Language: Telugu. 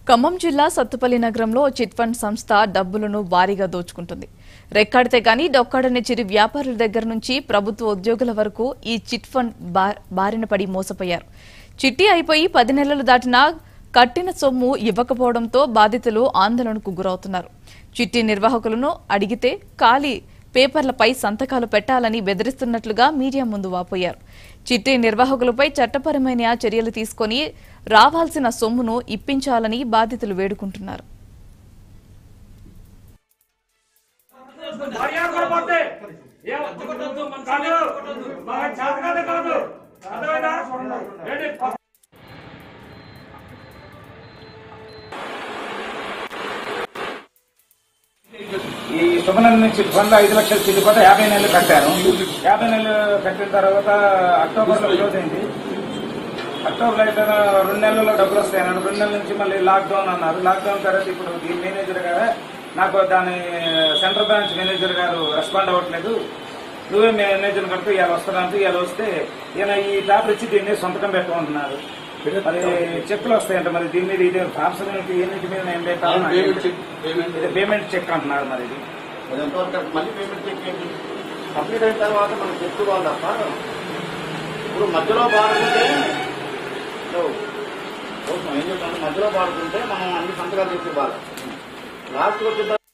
ఖమ్మం జిల్లా సత్తుపల్లి నగరంలో ఓ చిట్ ఫండ్ సంస్థ డబ్బులను భారీగా దోచుకుంటుంది రెక్కాడితే గాని డొక్కాడని చిరు వ్యాపారుల దగ్గర నుంచి ప్రభుత్వ ఉద్యోగుల వరకు ఈ చిట్ ఫండ్ బా- బారిన పడి మోసపోయారు చిట్టి అయిపోయి పది నెలలు దాటినా కట్టిన సొమ్ము ఇవ్వకపోవడంతో బాధితులు ఆందోళనకు గురవుతున్నారు చిట్టి నిర్వాహకులను అడిగితే ఖాళీ పేపర్లపై సంతకాలు పెట్టాలని బెదిరిస్తున్నట్లుగా మీడియా ముందు వాపోయారు చిట్టి నిర్వాహకులపై చట్టపరమైన చర్యలు తీసుకొని రావాల్సిన సొమ్మును ఇప్పించాలని బాధితులు వేడుకుంటున్నారు మర్యాద కూడా పోతే ఏ కాదు మా చేత కాదు కాదు అర్థమైందా ఏంటి ఈ శుభనం నుంచి వంద ఐదు లక్షలు చిల్లిపోతే యాభై నెలలు కట్టాను యాభై నెలలు కట్టిన తర్వాత అక్టోబర్ లో క్లోజ్ అయింది అక్టోబర్ అయితే రెండు నెలల్లో డబ్బులు వస్తాయన్నాడు రెండు నెలల నుంచి మళ్ళీ లాక్డౌన్ అన్నారు లాక్డౌన్ తర్వాత ఇప్పుడు ఈ మేనేజర్ గారు నాకు దాని సెంట్రల్ బ్రాంచ్ మేనేజర్ గారు రెస్పాండ్ అవ్వట్లేదు నువ్వే మేనేజర్ కడుతూ ఇవాళ వస్తానంటూ ఇవాళ వస్తే ఈయన ఈ పేపర్ ఇచ్చి దీన్ని సొంతకం పెట్టమంటున్నారు మరి చెక్కులు వస్తాయంట మరి దీని మీద ఇది ట్రాన్స్ఫర్ ఎన్నింటి మీద ఏం పెట్టాలి పేమెంట్ చెక్ పేమెంట్ ఇది పేమెంట్ చెక్ అంటున్నారు మరి ఇది అది ఎంతవరకు కరెక్ట్? మళ్ళీ పేమెంట్ చెక్ ఏంటి కంప్లీట్ అయిన తర్వాత మనం చెప్పుకోవాలి తప్ప ఇప్పుడు మధ్యలో పాడుకుంటే హలో. ఓకే, ఏం చెప్తాను మధ్యలో పాడుకుంటే మనం అన్ని సంతకాలు చేసి ఇవ్వాలి లాస్ట్ వచ్చిన